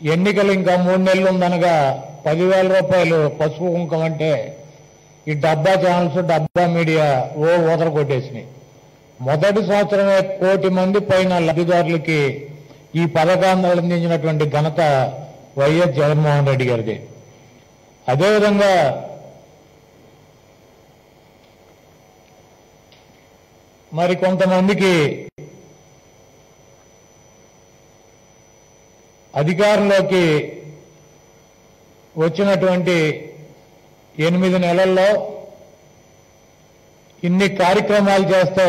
ఎన్నికలు ఇంకా మూడు నెలలు ఉందనగా పదివేల రూపాయలు పసుపు కుంకం అంటే ఈ డబ్బా ఛానల్స్ డబ్బా మీడియా ఓ ఊదర కొట్టేసినాయి మొదటి సంవత్సరమే కోటి మంది పైన లబ్ధిదారులకి ఈ పథకాన్ని అందించినటువంటి ఘనత వైఎస్ జగన్మోహన్ రెడ్డి గారిది అదేవిధంగా మరి కొంతమందికి అధికారంలోకి వచ్చినటువంటి ఎనిమిది నెలల్లో ఇన్ని కార్యక్రమాలు చేస్తే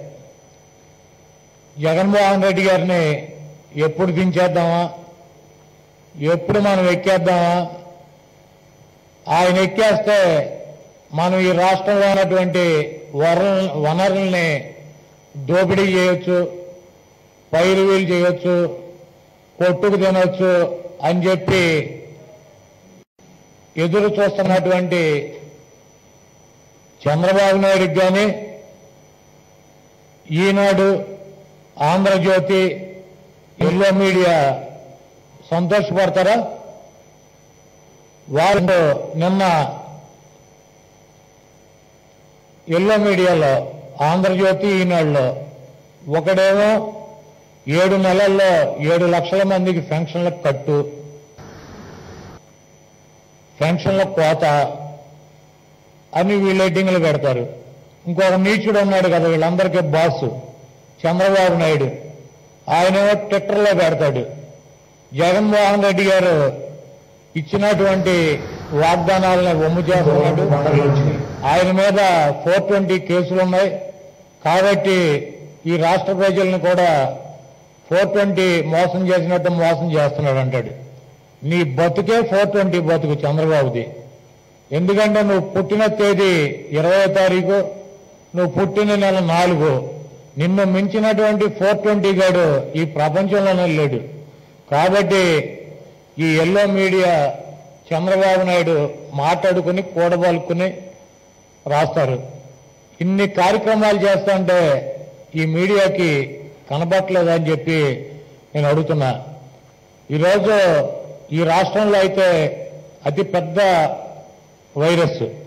జగన్మోహన్ రెడ్డి గారిని ఎప్పుడు దించేద్దామా ఎప్పుడు మనం ఎక్కేద్దామా ఆయన ఎక్కేస్తే మనం ఈ రాష్ట్రంలో ఉన్నటువంటి వనరుల వనరుల్ని దోపిడీ చేయొచ్చు పైరువీలు చేయొచ్చు కొట్టుకు తినొచ్చు అని చెప్పి ఎదురు చూస్తున్నటువంటి చంద్రబాబు నాయుడుకి కానీ ఈనాడు ఆంధ్రజ్యోతి ఎల్లో మీడియా సంతోషపడతారా వాళ్ళు నిన్న ఎల్లో మీడియాలో ఆంధ్రజ్యోతి ఈనాడులో ఒకడేమో ఏడు నెలల్లో ఏడు లక్షల మందికి పెన్షన్లకు కట్టు పెన్షన్ల కోత అని వీళ్ళు ఎడ్డింగ్లు పెడతారు ఇంకొక నీచుడు ఉన్నాడు కదా వీళ్ళందరికీ బాస్ చంద్రబాబు నాయుడు ఆయనేమో ట్విట్టర్లో పెడతాడు జగన్మోహన్ రెడ్డి గారు ఇచ్చినటువంటి వాగ్దానాలను వమ్ము చేస్తున్నాడు ఆయన మీద ఫోర్ ట్వంటీ కేసులు ఉన్నాయి కాబట్టి ఈ రాష్ట్ర ప్రజలను కూడా ఫోర్ ట్వంటీ మోసం చేసినట్టు మోసం చేస్తున్నాడు అంటాడు నీ బతుకే ఫోర్ ట్వంటీ బతుకు చంద్రబాబుది ఎందుకంటే నువ్వు పుట్టిన తేదీ ఇరవై తారీఖు నువ్వు పుట్టిన నెల నాలుగు నిన్ను మించినటువంటి ఫోర్ ట్వంటీ గాడు ఈ ప్రపంచంలోనే లేడు కాబట్టి ఈ ఎల్లో మీడియా చంద్రబాబు నాయుడు మాట్లాడుకుని కూడబలుకుని రాస్తారు ఇన్ని కార్యక్రమాలు చేస్తుంటే ఈ మీడియాకి కనబట్టలేదని చెప్పి నేను అడుగుతున్నా ఈరోజు ఈ రాష్ట్రంలో అయితే అతి పెద్ద వైరస్